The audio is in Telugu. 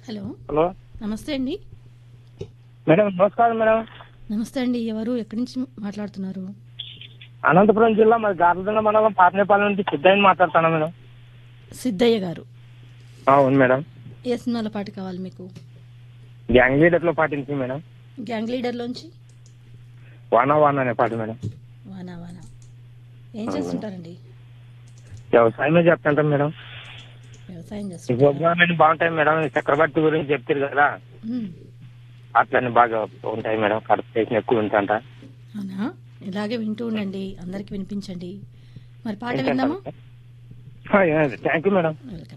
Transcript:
హలో హలో నమస్తే అండి మేడం నమస్కారం మేడం నమస్తే అండి ఎవరు ఎక్కడి నుంచి మాట్లాడుతున్నారు అనంతపురం జిల్లా మరి గార్లదండ మండలం పాతనేపాలెం నుంచి సిద్ధయ్య మాట్లాడుతాను మేడం సిద్ధయ్య గారు అవును మేడం ఏ సినిమాల పాట కావాలి మీకు గ్యాంగ్ లీడర్ లో పాటించి మేడం గ్యాంగ్ లీడర్లోంచి వానా వానా అనే పాట మేడం వానా వానా ఏం చేస్తుంటారండి వ్యవసాయమే చెప్తాంటాం మేడం వ్యవసాయం ఈ చేస్తుంటారు ప్రోగ్రామ్ అన్ని బాగుంటాయి మేడం ఈ చక్రవర్తి గురించి చెప్తారు కదా అట్లన్నీ బాగా ఉంటాయి మేడం కరెక్ట్ ఎక్కువ ఉంటుంట అవునా ఇలాగే వింటూ ఉండండి అందరికి వినిపించండి మరి పాట విందామా థ్యాంక్ యూ మేడం వెల్కమ్